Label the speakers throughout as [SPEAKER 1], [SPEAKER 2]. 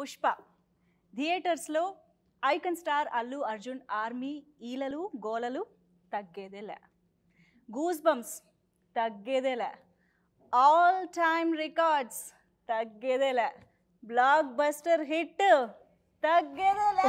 [SPEAKER 1] పుష్ప థియేటర్స్లో icon star Allu Arjun army ఈలలు గోలలు తగ్గేదేలే గూస్ బంప్స్ తగ్గేదేలే ఆల్ టైమ్ రికార్డ్స్ తగ్గేదేలే బ్లాక్ బస్టర్ హిట్ తగ్గేదేలే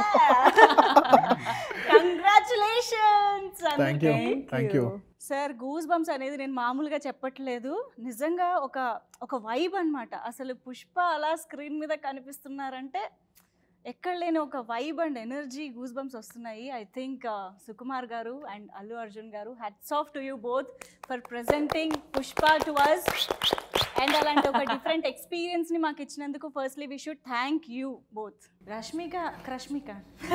[SPEAKER 1] congratulations
[SPEAKER 2] thank you thank you
[SPEAKER 1] sir goose bumps అనేది నేను మామూలుగా చెప్పట్లేదు నిజంగా ఒక ఒక వైబ్ అన్నమాట అసలు పుష్ప అలా స్క్రీన్ మీద కనిపిస్తున్నారంటే ఎక్కడ లేని ఒక vibe and energy goose bumps వస్తున్నాయి I think Sukumar garu and Allu Arjun garu hats off to you both for presenting Pushpa to us and అలాంటి ఒక డిఫరెంట్ ఎక్స్పీరియన్స్ని మాకు ఇచ్చినందుకు firstly we should thank you both Rashmika Crushmika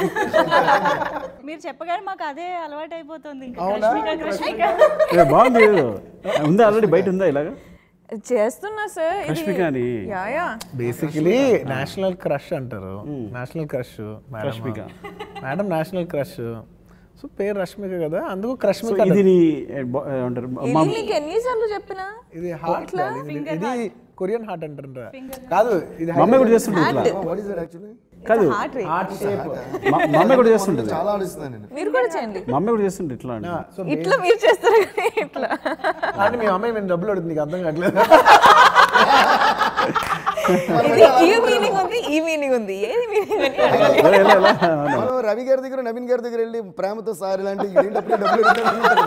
[SPEAKER 1] మీరు చెప్పగానే మాకు అదే అలవాటు అయిపోతుంది ఇంకా క్రష్మిక క్రష్మిక
[SPEAKER 3] ఏ, బాగుంది ఉందా ఆల్రెడీ బయట ఉందా ఇలాగా
[SPEAKER 4] చేస్తున్నా సార్ ఇది
[SPEAKER 3] రష్మిక అని
[SPEAKER 4] yeah yeah
[SPEAKER 2] basically national crush అంటారు national crush
[SPEAKER 3] Rashmika.
[SPEAKER 2] Madam national crush so పేరు రష్మిక కదా అందుకు
[SPEAKER 3] సో
[SPEAKER 2] క్రష్మిక
[SPEAKER 3] ఇది నీ, ఏ, బా- ఏమంటారు
[SPEAKER 4] ఇది
[SPEAKER 3] మా
[SPEAKER 4] నీకు ఎన్నిసార్లు చెప్పినా
[SPEAKER 2] ఇది హార్ట్ ఇది కొరియన్ హార్ట్ అంటారు కాదు ఇది
[SPEAKER 3] మా అమ్మాయి కూడా చేస్తుంటుంది ఇట్లా
[SPEAKER 5] వాట్ ఈస్ దట్ యాక్చువల్లీ
[SPEAKER 3] కాదు
[SPEAKER 4] హార్ట్ రేట్
[SPEAKER 2] హార్ట్ షేప్
[SPEAKER 3] మా మా అమ్మాయి కూడా చేస్తుంటుంది
[SPEAKER 5] చాలా ఆడిస్తున్నాను నేను
[SPEAKER 4] మీరు కూడా చేయండి
[SPEAKER 3] మా అమ్మాయి కూడా చేస్తుంటుంది ఇట్లా అండి
[SPEAKER 2] సో
[SPEAKER 4] ఇట్లా మీరు చేస్తారు కానీ ఇట్లా
[SPEAKER 2] అంటే మీ అమ్మాయి నేను డబ్బులు అడుగుతుంది నీకు అర్థం కావట్లేదు
[SPEAKER 4] ఇది ఈ మీనింగ్ ఉంది ఈ మీనింగ్ ఉంది ఏది మీనింగ్ అని అడగాలి.
[SPEAKER 3] ఎలా, ఎలా, ఎలా? అవును.
[SPEAKER 5] మనం రవి గారి దగ్గర నవీన్ గారి దగ్గర వెళ్ళి ప్రేమతో సార్ ఇలాంటి ఏంటప్పుడు డబ్బులు అడుగుతాను.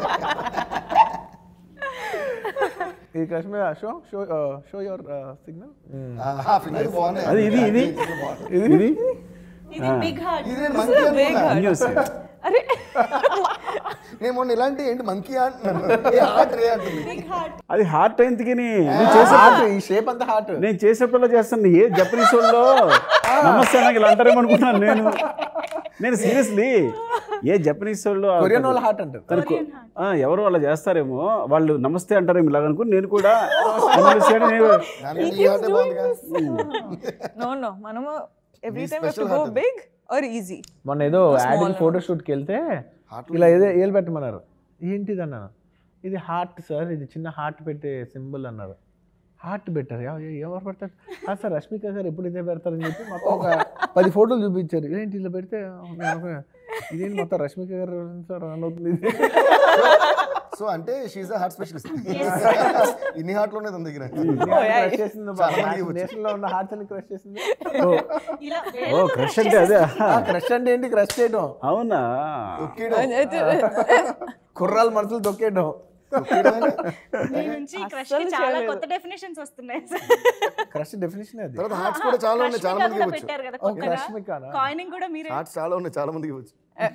[SPEAKER 2] ఇది Kashmir show show show your signal
[SPEAKER 5] ఆహా, fingers బాగున్నాయి.
[SPEAKER 3] అది ఇది ఇది ఇది
[SPEAKER 1] ఇది బిగ్ హార్ట్
[SPEAKER 5] ఇది నేను monkey అనుకున్నా.
[SPEAKER 3] న్యూస్
[SPEAKER 4] అరే
[SPEAKER 5] నేను మొన్న ఇలాంటి ఏంటి మంకీ అంటున్నాను ఏ హార్ట్ రే అంటుంది
[SPEAKER 1] బిగ్ హార్ట్
[SPEAKER 3] అది హార్ట్ ఎందుకని నేను
[SPEAKER 2] హార్ట్ ఈ షేప్ అంతా హార్ట్
[SPEAKER 3] నేను చేసేప్పుడల్లా చేస్తాను ఏ జపనీస్ వాళ్ళు నమస్తే నాకు ఇలా అంటారేమో అనుకున్నాను నేను నేను సీరియస్లీ ఏ జపనీస్ వాళ్ళు
[SPEAKER 2] కొరియన్ వాళ్ళ హార్ట్ అంటారు
[SPEAKER 3] తనకు ఆ, ఎవరు అలా చేస్తారేమో వాళ్ళు నమస్తే అంటారేమో ఇలాగ అనుకుని నేను కూడా నమస్తే అని నేను
[SPEAKER 5] దానికి ఈ హార్ట్ బాగుందిగా
[SPEAKER 4] నో నో మనము every
[SPEAKER 5] me
[SPEAKER 4] time
[SPEAKER 5] special
[SPEAKER 4] to go
[SPEAKER 5] heart.
[SPEAKER 4] Big or easy
[SPEAKER 2] మొన్న ఏదో యాడ్ ఫోటో షూట్కి వెళ్తే
[SPEAKER 5] Heart
[SPEAKER 2] ఇలా ఏదో ఏలు పెట్టమన్నారు ఏంటిది అన్నాను ఇది హార్ట్ సార్ ఇది చిన్న హార్ట్ పెట్టే సింబల్ అన్నారు హార్ట్ పెట్టారు ఎవ- ఎవ- ఎవరు పెడతారు "ఆ సార్ రష్మిక గారు ఎప్పుడు ఇదే పెడతారని చెప్పి మొత్తం ఒక పది ఫోటోలు చూపించారు ఏంటి ఇలా పెడితే నేను అనుకున్నా, ఇదేంటి మొత్తం రష్మిక గారు సార్ రన్ అవుతుంది ఇది."
[SPEAKER 5] సో అంటే షీఈ్ హార్ట్ స్పెషలిస్ట్ ఇన్ని హార్ట్లు ఉన్నాయి తన దగ్గర
[SPEAKER 2] క్రష్ చేసింది నేషనల్లో ఉన్న హార్ట్స్ అన్ని క్రష్ చేసింది
[SPEAKER 1] ఇలా
[SPEAKER 3] ఓ క్రష్ అంటే అదే
[SPEAKER 2] క్రష్ అంటే ఏంటి క్రష్ చేయడం
[SPEAKER 3] అవునా
[SPEAKER 2] కుర్రాలు మనసులు తొక్కేయడం
[SPEAKER 1] మీ నుంచి క్రష్ కి చాలా కొత్త డెఫినేషన్స్ వస్తున్నాయి
[SPEAKER 2] క్రష్ డెఫినేషన్ అది
[SPEAKER 5] తర్వాత హార్ట్స్ కూడా చాలా ఉన్నాయి చాలా
[SPEAKER 1] రష్మిక
[SPEAKER 5] మందికి
[SPEAKER 1] కూడా
[SPEAKER 5] వచ్చు
[SPEAKER 1] పెట్టారు కదా
[SPEAKER 2] ఓ
[SPEAKER 1] కొత్తగా
[SPEAKER 2] రష్మికనా
[SPEAKER 1] కాయినింగ్ కూడా మీరే
[SPEAKER 5] హార్ట్స్ చాలా ఉన్నాయి చాలా మందికి వచ్చు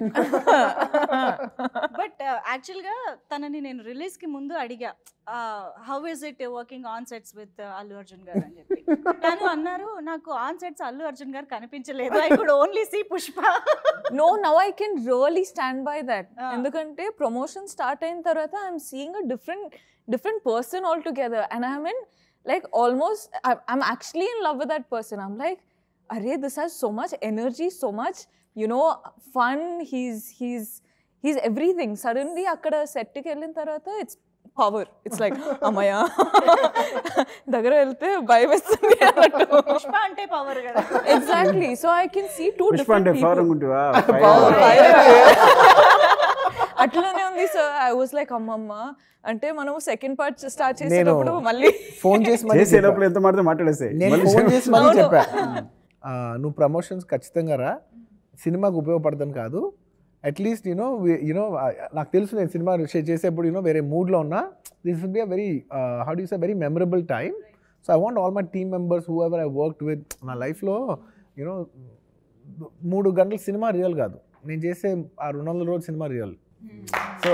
[SPEAKER 1] బట్ యాక్చువల్గా తనని నేను రిలీజ్ కి ముందు అడిగా how is it working on sets with Allu Arjun garu అని చెప్పి తను అన్నారు నాకు ఆన్ సెట్స్ అల్లు అర్జున్ గారు కనిపించలేదు I could only see Pushpa
[SPEAKER 4] no now I can really stand by that ఎందుకంటే ప్రమోషన్ స్టార్ట్ అయిన తర్వాత I'm seeing a different different person altogether and I mean like almost I'm actually in love with that person I'm like అరే this has so much energy so much you know fun he's he's he's everything suddenly అక్కడ సెట్కి వెళ్ళిన తర్వాత its power it's like అమ్మయ్య దగ్గర వెళ్తే భయం వేస్తుంది అన్నట్టు
[SPEAKER 1] పుష్ప అంటే పవర్ కదా
[SPEAKER 4] exactly so I can see two
[SPEAKER 3] Pushpa అంటే
[SPEAKER 4] డిఫరెంట్
[SPEAKER 3] ఫవర్
[SPEAKER 4] పీపుల్
[SPEAKER 3] అనుకుంటావా
[SPEAKER 4] అట్లనే ఉంది సార్ ఐ వాస్ లైక్ అమ్మమ్మ అంటే మనం సెకండ్ పార్ట్ స్టార్ట్ చేసేటప్పుడు మళ్ళీ
[SPEAKER 2] ఫోన్ చేసి మరీ
[SPEAKER 3] చేసే లోపల ఎంత మాడితే మాట్లాడేసే
[SPEAKER 2] నేను ఫోన్ చేసి మళ్ళీ చెప్పా ఆ, నువ్వు ప్రమోషన్స్ ఖచ్చితంగా రా సినిమాకు ఉపయోగపడతాను కాదు అట్లీస్ట్ యూనో యూనో నాకు తెలుసు నేను సినిమా షేర్ చేసేప్పుడు యూనో వేరే మూడ్లో ఉన్నా this will be a very how do say very memorable time so I want all my team members whoever I work with నా లైఫ్లో యూనో మూడు గంటల సినిమా రియల్ కాదు నేను చేసే ఆ రెండు వందల రోజు సినిమా రియల్ సో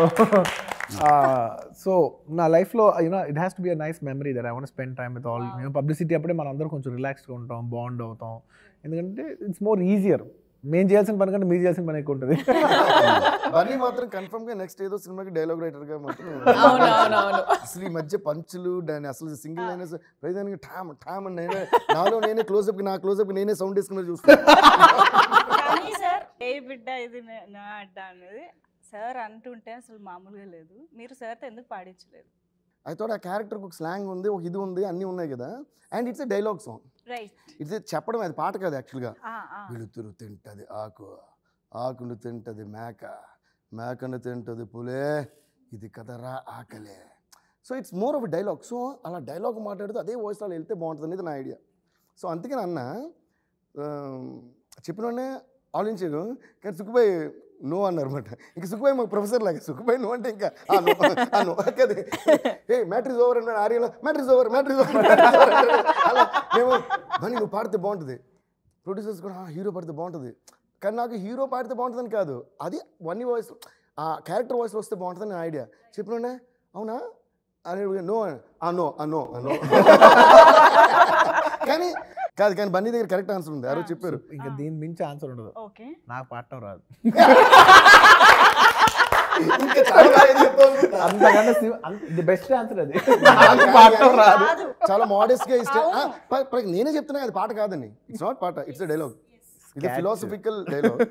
[SPEAKER 2] సో నా లైఫ్లో you know it has to be a nice memory that I want spend time with all you know publicity అప్పుడే మనం అందరం కొంచెం రిలాక్స్గా ఉంటాం బాండ్ అవుతాం ఎందుకంటే ఇట్స్ మోర్ ఈజియర్ మేము చేయాల్సిన పని కంటే మీరు చేయాల్సిన పని ఎక్కువ ఉంటుంది
[SPEAKER 5] బన్నీ మాత్రం కన్ఫర్మ్ గా నెక్స్ట్ ఏదో సినిమాకి డైలాగ్ రైటర్ గా మాత్రం
[SPEAKER 4] అవునవునవును
[SPEAKER 5] అసలు ఈ మధ్య పంచులు దాని అసలు సింగిల్ లైనర్స్ ప్రతిదానికి ఠామ్ ఠామ్ అని నేనే నాలో నేనే క్లోజ్అప్ నా క్లోజ్అప్ నేనే సౌండ్ వేసుకుని చూస్తాను
[SPEAKER 1] కానీ సార్ ఏ బిడ్డ ఇది నే- నా అడ్డ అనేది సార్ అంటుంటే అసలు మామూలుగా లేదు మీరు సార్తో ఎందుకు పాడించలేదు
[SPEAKER 5] ఐ థాట్ ఆ క్యారెక్టర్కి ఒక స్లాంగ్ ఉంది ఒక ఇది ఉంది అన్నీ ఉన్నాయి కదా and it's a dialogue song
[SPEAKER 1] right
[SPEAKER 5] it's చెప్పడం అది పాట కాదు యాక్చువల్గా వెలుతురు తింటది ఆకు ఆకును తింటది మేక మేకను తింటది పులే ఇది కదరా ఆకలే so it's more of dialogue so అలా డైలాగ్ మాట్లాడుతూ అదే వాయిస్ అలా వెళ్తే బాగుంటుంది అనేది నా ఐడియా సో అందుకని అన్న చెప్పినోనే ఆలోచించారు కానీ సుఖబాయ్ నో అన్నారన్నమాట ఇంకా సుఖబాయ్ మాకు ప్రొఫెసర్ లాగా సుఖబాయ్ నో అంటే ఇంకా ఆ నో ఆ నో కదే ఏ మ్యాట్రిస్ ఓవర్ అన్నాడు ఆర్యలో మ్యాట్రిస్ ఓవర్ మ్యాట్రిస్ ఓవర్ అలా మేము మరి నువ్వు పాడితే బాగుంటుంది ప్రొడ్యూసర్స్ కూడా హీరో పాడితే బాగుంటుంది కానీ నాకు హీరో పాడితే బాగుంటుందని కాదు అది వన్ వాయిస్ ఆ క్యారెక్టర్ వాయిస్ వస్తే బాగుంటుందని నా ఐడియా చెప్పిన అవునా అని నో ఆ నో ఆ నో ఆ నో కానీ కాదు కానీ బన్నీ దగ్గర కరెక్ట్ ఆన్సర్ ఉంది ఆ రోజు చెప్పారు
[SPEAKER 2] ఇంకా దీని మించి ఆన్సర్ ఉండదు
[SPEAKER 1] ఓకే
[SPEAKER 2] నాకు పాడటం రాదు
[SPEAKER 5] ఇంకా చాలా బాగా చెప్పావు.
[SPEAKER 2] అంతకంటే ది బెస్ట్ ఆన్సర్ అది నాకు పాడటం రాదు
[SPEAKER 1] కాదు
[SPEAKER 5] చాలా మోడెస్ట్ గా ఇస్తే
[SPEAKER 1] అవును.
[SPEAKER 5] ఆ, ప- ప- నేనే చెప్తున్నా అది పాట కాదండి ఇట్స్ నాట్ పాట ఇట్స్ డైలాగ్ ఇది
[SPEAKER 2] Catch.
[SPEAKER 5] ఫిలాసఫికల్ డైలాగ్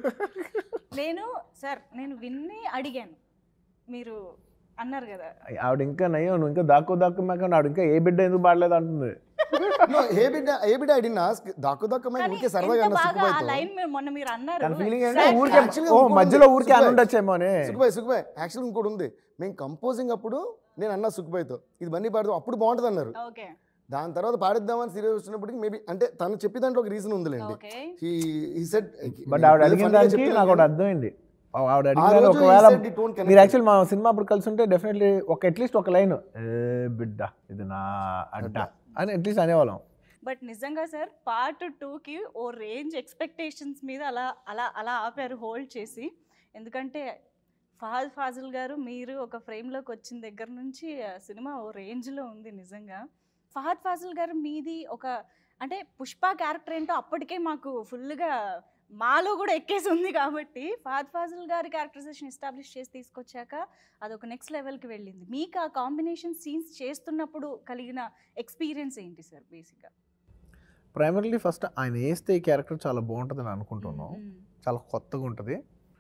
[SPEAKER 1] నేను సార్ నేను విన్ని అడిగాను మీరు అన్నారు కదా
[SPEAKER 2] ఆవిడ ఇంకా నయ్యో నువ్వు ఇంకా దాక్కు దాక్కు మాకు ఆవిడ ఇంకా ఏ బిడ్డ ఎందుకు పాడలేదు అంటుంది
[SPEAKER 5] నో ఏ బిడ్డ ఏ బిడ్డ ఐ డిన్ ఆస్క్ దాక్కు దాక్కు మై
[SPEAKER 1] కానీ
[SPEAKER 5] ఊరికే సరదాగా
[SPEAKER 1] ఎంత
[SPEAKER 5] అన్న
[SPEAKER 1] బాగా ఆ
[SPEAKER 5] సుఖబాయ్తో
[SPEAKER 1] లైన్ మీరు మొన్న మీరు అన్నారు
[SPEAKER 2] దాని ఫీలింగ్
[SPEAKER 1] Sad
[SPEAKER 2] ఏంటంటే ఊరికే
[SPEAKER 5] Actually
[SPEAKER 2] ఓ
[SPEAKER 5] ఇంకోటి
[SPEAKER 2] మధ్యలో
[SPEAKER 5] ఉంది.
[SPEAKER 2] ఊరికే అని
[SPEAKER 5] సుఖబాయ్.
[SPEAKER 2] ఉండొచ్చేమో అని
[SPEAKER 5] సుఖబాయ్ సుఖబాయ్ యాక్చువల్ ఇంకోటి ఉంది మేము కంపోజింగ్ అప్పుడు నేను అన్నా సుఖబాయ్తో ఇది బన్నీ పాడదాం అప్పుడు బాగుంటుంది అన్నారు
[SPEAKER 1] ఓకే
[SPEAKER 5] దాని తర్వాత పాడిద్దామని సీరియస్ వచ్చినప్పటికి మేబీ అంటే తను చెప్పి దాంట్లో ఒక రీజన్ ఉందిలేండి
[SPEAKER 1] okay
[SPEAKER 5] he he said
[SPEAKER 2] but ఆవిడ అడిగిన దానికి నాకు ఒకటి అర్థమైంది ఆవిడ అడిగిన దానికి ఒకవేళ మీరు యాక్చువల్ మా సినిమా అప్పుడు కలిసి ఉంటే డెఫినెట్లీ ఒక అట్లీస్ట్ ఒక లైన్ ఏ బిడ్డ ఇది నా అడ్డ అని అట్లీస్ట్ అనేవాళ్ళం
[SPEAKER 1] బట్ నిజంగా సార్ పార్ట్ టూకి ఓ రేంజ్ ఎక్స్పెక్టేషన్స్ మీద అలా అలా అలా ఆపారు హోల్డ్ చేసి ఎందుకంటే ఫహాద్ ఫాజిల్ గారు మీరు ఒక ఫ్రేమ్లోకి వచ్చిన దగ్గర నుంచి ఆ సినిమా ఓ రేంజ్లో ఉంది నిజంగా ఫహాద్ ఫాజిల్ గారు మీది ఒక అంటే పుష్ప క్యారెక్టర్ ఏంటో అప్పటికే మాకు ఫుల్గా మాలో కూడా ఎక్కేసి ఉంది కాబట్టి ఫహాద్ ఫాజిల్ గారి క్యారెక్టరైజేషన్ ఎస్టాబ్లిష్ చేసి తీసుకొచ్చాక అదొక నెక్స్ట్ లెవెల్కి వెళ్ళింది మీకు ఆ కాంబినేషన్ సీన్స్ చేస్తున్నప్పుడు కలిగిన ఎక్స్పీరియన్స్ ఏంటి సార్ బేసిక్గా
[SPEAKER 2] ప్రైమర్లీ ఫస్ట్ ఆయన వేస్తే ఈ క్యారెక్టర్ చాలా బాగుంటుందని అనుకుంటున్నాం చాలా కొత్తగా ఉంటుంది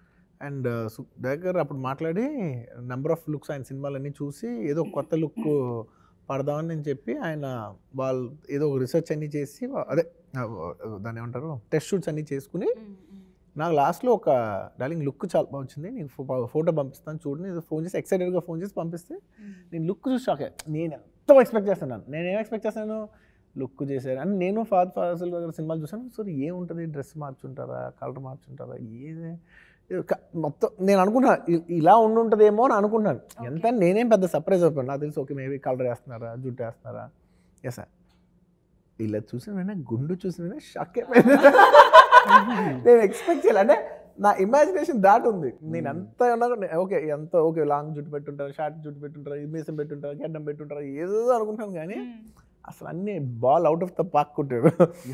[SPEAKER 2] అండ్ దగ్గర అప్పుడు మాట్లాడి నెంబర్ ఆఫ్ లుక్స్ ఆయన సినిమాలన్నీ చూసి ఏదో ఒక కొత్త లుక్ పడదామని నేను చెప్పి ఆయన వాళ్ళు ఏదో ఒక రీసెర్చ్ అన్నీ చేసి అదే ఆ, దాన్ని ఏమంటారు టెస్ట్ షూట్స్ అన్నీ చేసుకుని నాకు లాస్ట్లో ఒక డార్లింగ్ లుక్ చాలా బాగా వచ్చింది నీకు ఫోటో పంపిస్తాను చూడు నేను ఫోన్ చేసి ఎక్సైటెడ్గా ఫోన్ చేసి పంపిస్తే నేను లుక్ చూసి షాక్ అయ్యా. నేను ఎంతో ఎక్స్పెక్ట్ చేస్తున్నాను నేను ఏం ఎక్స్పెక్ట్ చేస్తాను లుక్ చేశారు అని నేను ఫాద్ ఫాజల్ దగ్గర సినిమాలు చూసాను సో ఏముంటుంది డ్రెస్ మార్చుంటారా కలర్ మార్చుంటారా ఏది ఇది క- మొత్తం నేను అనుకున్నా ఇ- ఇలా ఉండి ఉంటుందేమో అని అనుకున్నాను ఎంత అని నేనేం పెద్ద సర్ప్రైజ్ అయిపోయాను నాకు తెలిసి ఓకే మేబీ కలర్ వేస్తున్నారా జుట్టు వేస్తున్నారా ఎస్ సార్ ఇలా చూసిన వెంటనే గుండు చూసిన వెంటనే షాక్ అయిపోయింది నేను ఎక్స్పెక్ట్ చేయాలి అంటే నా ఇమాజినేషన్ దాటి ఉంది నేను ఎంత ఉన్నా కూడా ఓకే ఎంత ఓకే లాంగ్ జుట్టు పెట్టుంటారు షార్ట్ జుట్టు పెట్టుంటారు మీసం పెట్టుంటారు గడ్డం పెట్టుంటారు ఏదో అనుకుంటాను కానీ అసలు అన్ని ball out of the park కొట్టారు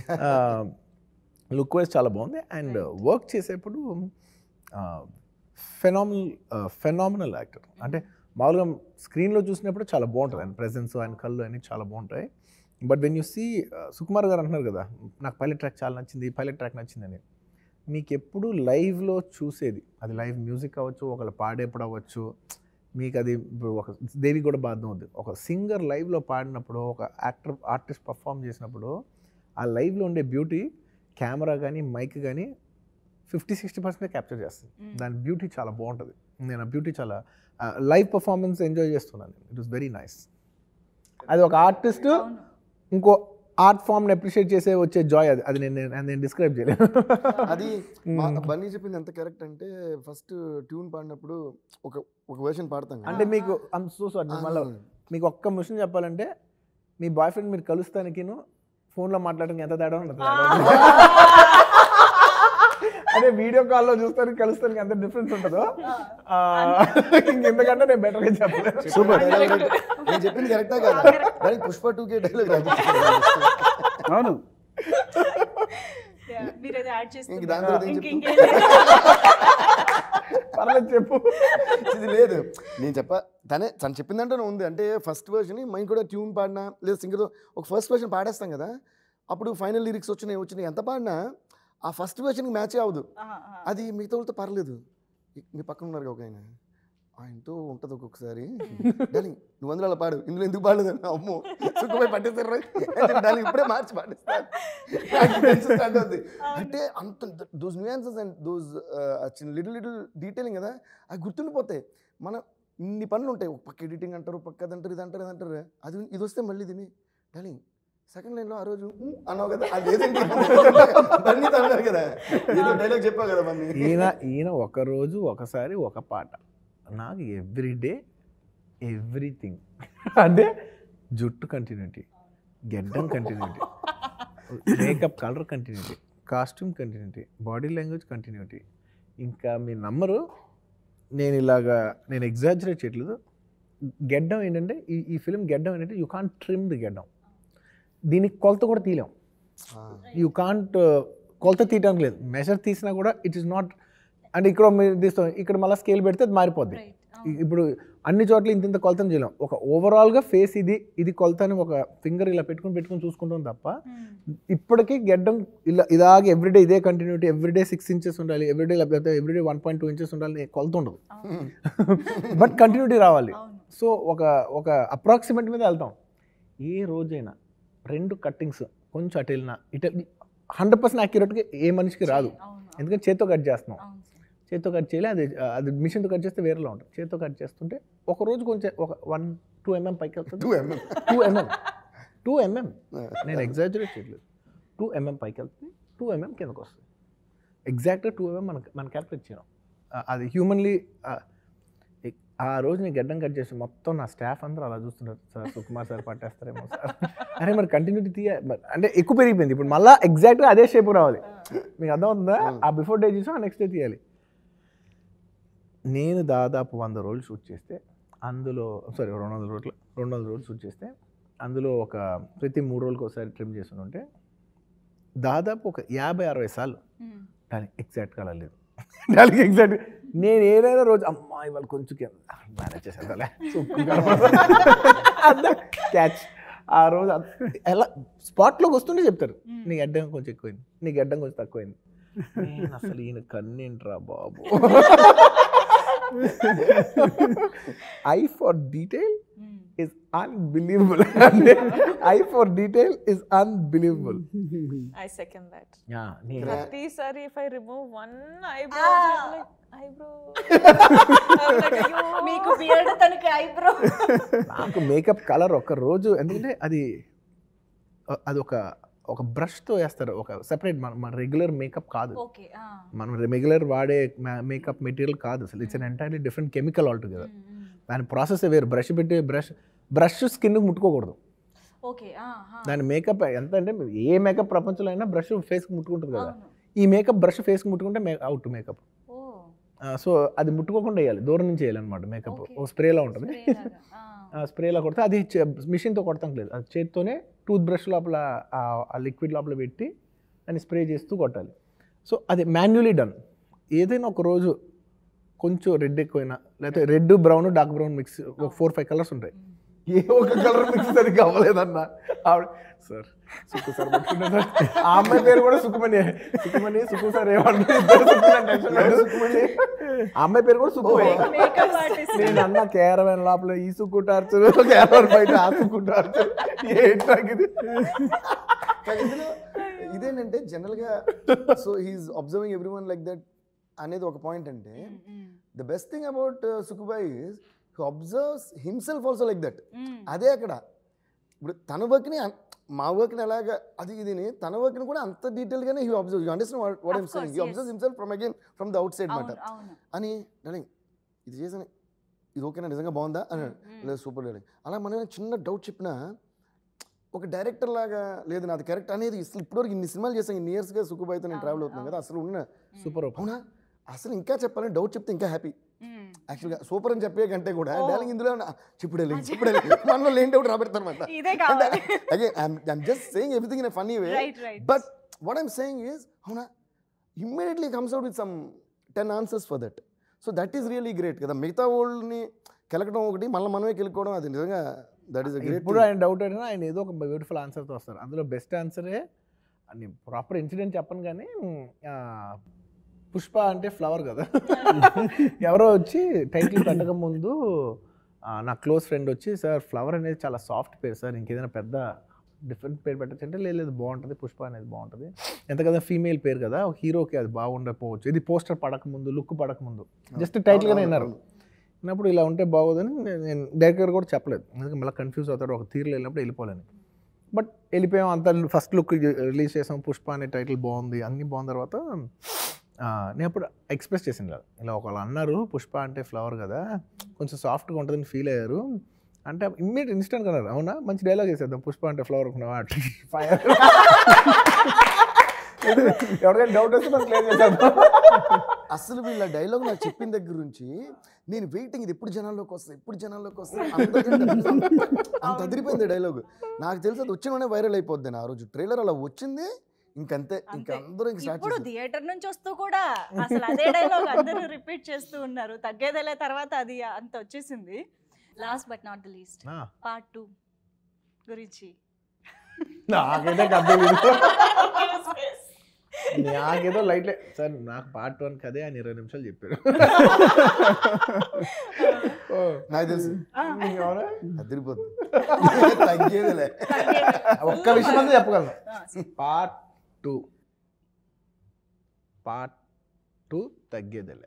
[SPEAKER 2] లుక్ వైజ్ చాలా బాగుంది అండ్ వర్క్ చేసేప్పుడు ఫెనామినల్ ఫెనామినల్ యాక్టర్ అంటే మామూలుగా స్క్రీన్లో చూసినప్పుడు చాలా బాగుంటుంది ఆయన ప్రెజెన్స్ ఆయన కళ్ళు అన్ని చాలా బాగుంటాయి but when you see Sukumar garu అంటున్నారు కదా నాకు పైలట్ ట్రాక్ చాలా నచ్చింది పైలట్ ట్రాక్ నచ్చిందని మీకు ఎప్పుడు లైవ్లో చూసేది అది లైవ్ మ్యూజిక్ అవ్వచ్చు ఒకళ్ళు పాడేప్పుడు అవ్వచ్చు మీకు అది ఇప్పుడు ఒక దేవి కూడా బాధం అవుద్ది ఒక సింగర్ లైవ్లో పాడినప్పుడు ఒక యాక్టర్ ఆర్టిస్ట్ పర్ఫామ్ చేసినప్పుడు ఆ లైవ్లో ఉండే బ్యూటీ కెమెరా కానీ మైక్ కానీ ఫిఫ్టీ సిక్స్టీ పర్సెంట్ క్యాప్చర్ చేస్తుంది దాని బ్యూటీ చాలా బాగుంటుంది నేను ఆ బ్యూటీ చాలా లైవ్ పర్ఫార్మెన్స్ ఎంజాయ్ చేస్తున్నాను ఇట్ వాస్ వెరీ నైస్ అది ఒక ఆర్టిస్ట్ ఇంకో ఆర్ట్ ఫామ్ని అప్రిషియేట్ చేసే వచ్చే జాయ్ అది అది నేను నేను- నేను డిస్క్రైబ్ చేయలేను
[SPEAKER 5] అది మా- బన్నీ చెప్పింది ఎంత కరెక్ట్ అంటే ఫస్ట్ ట్యూన్ పాడినప్పుడు ఒక ఒక వర్షన్ పాడతాం కదా.
[SPEAKER 2] అంటే మీకు ఐమ్ సో సారీ
[SPEAKER 5] ఆ,
[SPEAKER 2] మళ్ళీ మీకు ఒక్క మిషన్ చెప్పాలంటే మీ బాయ్ ఫ్రెండ్ మీరు కలుస్తానికిను ఫోన్లో మాట్లాడడానికి ఎంత తేడా ఉంటుంది అదే వీడియో కాల్లో చూస్తానికి కలుస్తానికి ఎంత డిఫరెన్స్ ఉంటుందో ఆ, ఇంకెందుకంటే నేను బెటర్గా చెప్పలేదు
[SPEAKER 5] సూపర్ డైలాగ్ నేను చెప్పింది కరెక్టా కదా దానికి పుష్ప టూ కే డైలాగ్ రాదు
[SPEAKER 3] అవును
[SPEAKER 1] మీరు అది యాడ్
[SPEAKER 5] ఇంక దాని తర్వాత ఏం
[SPEAKER 1] చేస్తుంది
[SPEAKER 5] చెప్తావు?
[SPEAKER 2] పర్లేదు చెప్పు
[SPEAKER 5] ఇది లేదు నేను చెప్ప తనే తను చెప్పిందంటే ఉంది అంటే ఫస్ట్ వర్షన్ మేము కూడా ట్యూన్ పాడినా లేదా సింగర్ ఒక ఫస్ట్ వర్షన్ పాడేస్తాం కదా అప్పుడు ఫైనల్ లిరిక్స్ వచ్చినాయి వచ్చినాయి ఎంత పాడినా ఆ ఫస్ట్ వర్షన్కి మ్యాచ్ అవ్వదు అది మిగతా వాళ్ళతో పర్లేదు మీ పక్కన ఉన్నారు ఒక ఆయన ఆయనతో ఉంటుంది ఒక్కొక్కసారి డార్లింగ్ నువ్వు అందులో అలా పాడు ఇందులో ఎందుకు పాడలేదు అని అమ్మో సుఖమై పట్టేస్తారు డార్లింగ్ ఇప్పుడే మార్చి పాటిస్తాను నాకు tension start అవుద్ది. అంటే అంత దోస్ న్యూయాన్సెస్ అండ్ దోస్ చిన్న లిటిల్ లిటిల్ డీటెయిలింగ్ కదా అవి గుర్తుండిపోతాయి మన ఇన్ని పనులు ఉంటాయి ఒక పక్క ఎడిటింగ్ అంటారు పక్క అది అంటారు ఇది అంటారు ఇది అంటారు అది ఇది వస్తే మళ్ళీ తిని డార్లింగ్ సెకండ్ లైన్లో ఆ రోజు "ఉమ్" అన్నావు కదా అది ఏదండి బన్నీ అన్నారు కదా ఏదో డైలాగ్ చెప్పావు కదా మమ్మీ
[SPEAKER 2] ఈయన ఈయన ఒక రోజు ఒకసారి ఒక పాట నాకు ఎవ్రీడే ఎవ్రీథింగ్ అంటే జుట్టు కంటిన్యూటీ గెడ్డం continuity makeup colour continuity costume continuity body language continuity ఇంకా మీ నమ్మరు నేను ఇలాగా నేను ఎగ్జాజరేట్ చేయట్లేదు గెడ్డం ఏంటంటే ఈ ఈ ఫిలిం గెడ్డం ఏంటంటే యూ కాంట్ ట్రిమ్ ది గెడ్డం దీనికి కొలత కూడా తీయలేం యూ కాంట్ కొలత తీయడానికి లేదు మెజర్ తీసినా కూడా ఇట్ ఈస్ నాట్ అంటే ఇక్కడ మీరు తీస్తాం ఇక్కడ మళ్ళీ స్కేల్ పెడితే అది మారిపోద్ది ఇ- ఇప్పుడు అన్ని చోట్ల ఇంత ఇంత కొలతను చేయలేం ఒక ఓవరాల్గా ఫేస్ ఇది ఇది కొలత అని ఒక ఫింగర్ ఇలా పెట్టుకుని పెట్టుకుని చూసుకుంటాం తప్ప ఇప్పటికీ గెడ్డం ఇలా ఇలాగే ఎవ్రీడే ఇదే కంటిన్యూటీ ఎవ్రీడే సిక్స్ ఇంచెస్ ఉండాలి ఎవ్రీడే లేకపోతే everyday one point two inches ఉండాలి అని కొలత ఉండదు బట్ కంటిన్యూటీ రావాలి సో ఒక ఒక అప్రాక్సిమేట్ మీద వెళ్తాం ఏ రోజైనా రెండు కట్టింగ్స్ కొంచెం అటు వెళ్ళినా ఇటు హండ్రెడ్ పర్సెంట్ యాక్యురేట్గా ఏ మనిషికి రాదు ఎందుకంటే చేత్తో కట్ చేస్తున్నాం చేత్తో కట్ చేయాలి అది అది మిషన్తో కట్ చేస్తే వేరేలా ఉంటుంది చేత్తో కట్ చేస్తుంటే ఒక రోజు కొంచెం ఒక వన్ టూ ఎంఎం పైకి వెళ్తుంది
[SPEAKER 5] two mm
[SPEAKER 2] two mm two mm నేను ఎగ్జాజరేట్ చేయట్లేదు టూ ఎంఎం పైకి వెళ్తుంది టూ ఎంఎం కిందకు వస్తుంది ఎగ్జాక్ట్గా టూ ఎంఎం మన మన క్యాల్కులేట్ చేయడం ఆ, అది హ్యూమన్లీ ఆ రోజు నేను గడ్డం కట్ చేసి మొత్తం నా స్టాఫ్ అందరూ అలా చూస్తున్నారు సార్ సుకుమార్ సార్ పట్టేస్తారేమో సార్ అరే మరి కంటిన్యూటీ తీయ మరి అంటే ఎక్కువ పెరిగిపోయింది ఇప్పుడు మళ్ళీ ఎగ్జాక్ట్గా అదే షేప్ రావాలి మీకు అర్థమవుతుందా ఆ బిఫోర్ డే చూసాం ఆ నెక్స్ట్ డే తీయాలి నేను దాదాపు వంద రోజులు షూట్ చేస్తే అందులో సారీ రెండు వందల రోజులు రెండు వందల రోజులు షూట్ చేస్తే అందులో ఒక ప్రతి మూడు రోజులకు ఒకసారి ట్రిమ్ చేసి ఉంటే దాదాపు ఒక యాభై అరవై సార్లు దానికి ఎగ్జాక్ట్గా అలా లేదు దానికి ఎగ్జాక్ట్ నేను ఏదైనా రోజు అమ్మా ఇవాళ కొంచెం మేనేజ్ చేసేదాలే క్యాచ్ ఆ రోజు అద్- ఎలా స్పాట్లోకి వస్తుంటే చెప్తారు నీ గడ్డం కొంచెం ఎక్కువైంది నీ గడ్డం కొంచెం తక్కువైంది నేను అసలు ఈయన కన్నేంట్రా బాబు eye for detail is unbelievable eye for detail is unbelievable
[SPEAKER 4] I second that.
[SPEAKER 2] నేను
[SPEAKER 4] Prati sorry if I remove one eyebrow, I'm like eyebrow. I'm like, "Ayyo."
[SPEAKER 1] మీకు బియర్డ్ తనకి ఐబ్రో
[SPEAKER 2] నాకు మేకప్ కలర్ ఒక రోజు ఎందుకంటే అది అది ఒక ఒక బ్రష్తో వేస్తారు ఒక సెపరేట్ మన మన రెగ్యులర్ మేకప్ కాదు
[SPEAKER 1] ఓకే
[SPEAKER 2] మనం రెగ్యులర్ వాడే మేకప్ మెటీరియల్ కాదు అసలు it's an entirely different chemical altogether దాని ప్రాసెస్ వేరు బ్రష్ పెట్టి బ్రష్ బ్రష్ స్కిన్ ముట్టుకోకూడదు
[SPEAKER 1] ఓకే
[SPEAKER 2] దాని మేకప్ ఎంత అంటే ఏ మేకప్ ప్రపంచంలో అయినా బ్రష్ ఫేస్కి ముట్టుకుంటుంది కదా ఈ మేకప్ బ్రష్ ఫేస్కి ముట్టుకుంటే మే అవుట్ మేకప్
[SPEAKER 1] ఓ
[SPEAKER 2] సో అది ముట్టుకోకుండా వేయాలి దూరం నుంచి వేయాలన్నమాట మేకప్
[SPEAKER 1] Okay.
[SPEAKER 2] ఒక స్ప్రేలా ఉంటుంది
[SPEAKER 1] spray లాగా. ఆ.
[SPEAKER 2] స్ప్రేలా కొడితే అది మిషన్తో కొడతాం లేదు అది చేతితోనే టూత్ బ్రష్ లోపల ఆ లిక్విడ్ లోపల పెట్టి దాన్ని స్ప్రే చేస్తూ కొట్టాలి సో అది మాన్యువలీ డన్ ఏదైనా ఒక రోజు కొంచెం రెడ్ ఎక్కువైనా లేకపోతే red brown dark brown mix ఒక ఫోర్ ఫైవ్ కలర్స్ ఉంటాయి ఏ ఒక కలర్ మిక్స్ సరిగ్గా అవ్వలేదన్న ఆవిడ సార్ సుక్కు సార్ పట్టుకున్నా సార్ ఆ అమ్మాయి పేరు కూడా సుకుమణి సుకుమణి సుక్కు సార్ ఏమన్నా ఇద్దరు సుక్కుమణి అని tension పడ్డారు. సుకుమణి ఆ అమ్మాయి పేరు కూడా సుకుమణి
[SPEAKER 1] మేకప్ ఆర్టిస్ట్
[SPEAKER 2] నేను అన్న కేరవన్ లోపల ఈ సుక్కు టార్చర్ కేరవన్ బయట ఆ సుక్కు టార్చర్ ఏంటి నాకు ఇది
[SPEAKER 5] కానీ ఇందులో ఇదేంటంటే జనరల్గా so he's observing everyone like that అనేది ఒక పాయింట్ అంటే the best thing about Sukubhai is he observes himself also like that అదే అక్కడ ఇప్పుడు తన వర్క్ని అన్- మా వర్క్ని ఎలాగా అది ఇదిని తన వర్క్ని కూడా అంత డీటెయిల్గానే he observe you understand what what
[SPEAKER 1] Of
[SPEAKER 5] I'm saying
[SPEAKER 1] course,
[SPEAKER 5] he
[SPEAKER 1] yes.
[SPEAKER 5] Observe himself from again from the outside మాట
[SPEAKER 1] అవును అవును
[SPEAKER 5] అని డార్లింగ్ ఇది చేసాను ఇది ఓకేనా నిజంగా బాగుందా అని లేదు సూపర్ డార్లింగ్ అలా మనం ఏమైనా చిన్న డౌట్ చెప్పినా ఒక డైరెక్టర్ లాగా లేదు నాది కరెక్ట్ అనేది అసలు ఇప్పటివరకు ఇన్ని సినిమాలు చేసాను ఇన్ని ఇయర్స్గా సుఖబాయ్తో నేను ట్రావెల్ అవుతున్నాను కదా అసలు ఉన్న
[SPEAKER 2] సూపర్
[SPEAKER 5] అవునా అసలు ఇంకా చెప్పాలని డౌట్ చెప్తే ఇంకా హ్యాపీ
[SPEAKER 1] మ్మ్.
[SPEAKER 5] యాక్చువల్గా సూపర్ అని చెప్పే కంటే కూడా
[SPEAKER 1] ఓ.
[SPEAKER 5] డార్లింగ్ ఇందులో చెప్పుడే చెప్పుడే మనలో లేని డౌట్ రాబెడతారన్నమాట
[SPEAKER 1] ఇదే కావాలి
[SPEAKER 5] again I'm just saying everything in funny way
[SPEAKER 1] right right
[SPEAKER 5] but what I'm saying is అవునా immediately comes out with some ten answers for that so that is really great కదా మిగతా వాళ్ళని కెలకడం ఒకటి మళ్ళీ మనమే కెలుకోవడం అది నిజంగా దట్ ఈస్ గ్రేట్
[SPEAKER 2] ఇప్పుడు ఆయన డౌట్ అడిగినా ఆయన ఏదో ఒక బ్యూటిఫుల్ ఆన్సర్తో వస్తారు అందులో బెస్ట్ ఆన్సరే అని ప్రాపర్ ఇన్సిడెంట్ చెప్పను కానీ పుష్ప అంటే ఫ్లవర్ కదా ఎవరో వచ్చి టైటిల్ పెట్టక ముందు ఆ, నా క్లోజ్ ఫ్రెండ్ వచ్చి సార్ ఫ్లవర్ అనేది చాలా సాఫ్ట్ పేరు సార్ ఇంకేదైనా పెద్ద డిఫరెంట్ పేరు పెట్టచ్చు అంటే లేదు లేదు బాగుంటుంది పుష్ప అనేది బాగుంటుంది ఎంత కదా ఫీమేల్ పేరు కదా ఒక హీరోకి అది బాగుండకపోవచ్చు ఇది పోస్టర్ పడక ముందు లుక్ పడక ముందు జస్ట్ టైటిల్గానే విన్నారు విన్నప్పుడు ఇలా ఉంటే బాగోదని నేను- నేను డైరెక్టర్ కూడా చెప్పలేదు ఎందుకంటే మళ్ళీ కన్ఫ్యూజ్ అవుతాడు ఒక తీరులో వెళ్ళినప్పుడు వెళ్ళిపోలేను బట్ వెళ్ళిపోయాం అంత ఫస్ట్ లుక్ రిలీజ్ చేసాం పుష్ప అనే టైటిల్ బాగుంది అన్నీ బాగున్న తర్వాత ఆ, నేను అప్పుడు ఎక్స్ప్రెస్ చేసింది కదా ఇలా ఒకళ్ళు అన్నారు పుష్ప అంటే ఫ్లవర్ కదా కొంచెం సాఫ్ట్గా ఉంటుందని ఫీల్ అయ్యారు అంటే ఇమ్మీడియట్ ఇన్స్టెంట్ అన్నారు అవునా మంచి డైలాగ్ వేసేద్దాం పుష్ప అంటే ఫ్లవర్ అనుకున్నావా ఫైర్ ఎవరికైనా డౌట్ వస్తే మనం క్లియర్ చేద్దాం
[SPEAKER 5] అసలు వీళ్ళ డైలాగ్ నాకు చెప్పిన దగ్గర నుంచి నేను వెయిటింగ్ ఇది ఎప్పుడు జనాల్లోకి వస్తుంది ఎప్పుడు జనాల్లోకి వస్తుంది అందరికంటే అంత అదిరిపోయింది డైలాగ్ నాకు తెలిసి అది వచ్చిననే వైరల్ అయిపోద్ది ఆ రోజు ట్రైలర్ అలా వచ్చింది ఇంకంతే ఇంకా
[SPEAKER 1] అంతే.
[SPEAKER 5] అందరూ ఇంక స్టార్ట్
[SPEAKER 1] ఇప్పుడు థియేటర్ నుంచి వస్తూ కూడా అసలు అదే డైలాగ్ అందరూ రిపీట్ చేస్తూ ఉన్నారు తగ్గేదేలే తర్వాత అది అంత వచ్చేసింది last but not the least
[SPEAKER 2] ఆ,
[SPEAKER 1] పార్ట్ టూ గురించి
[SPEAKER 2] నాకైతే కథ తెలీదు. నాకేదో లైట్ సార్ నాకు పార్ట్ వన్ కదే ఆయన ఇరవై నిమిషాలు చెప్పారు ఓ,
[SPEAKER 5] నాకు తెలుసు
[SPEAKER 2] మీకు అవునా?
[SPEAKER 5] అదిరిపోద్ది తగ్గేదిలే
[SPEAKER 2] ఒక్క విషయం అంతా చెప్పగలను పార్ట్ టూ పార్ట్ టూ తగ్గేదిలే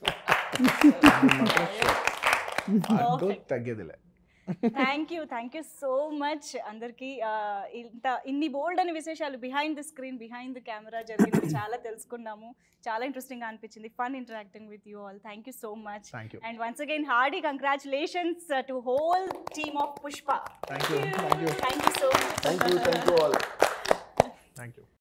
[SPEAKER 2] పార్ట్ టూ
[SPEAKER 1] Perfect.
[SPEAKER 2] తగ్గేదిలే
[SPEAKER 1] thank you thank you so much అందరికీ ఆ, ఇంత ఇన్ని బోల్డ్ అని విశేషాలు behind the screen behind the camera జరిగినవి చాలా తెలుసుకున్నాము చాలా ఇంట్రెస్టింగ్ అనిపించింది fun interacting with you all thank you so much
[SPEAKER 2] thank you
[SPEAKER 1] and once again hearty congratulations to whole team of Pushpa
[SPEAKER 2] thank you thank you
[SPEAKER 1] thank you so much
[SPEAKER 5] thank you thank you all
[SPEAKER 2] thank you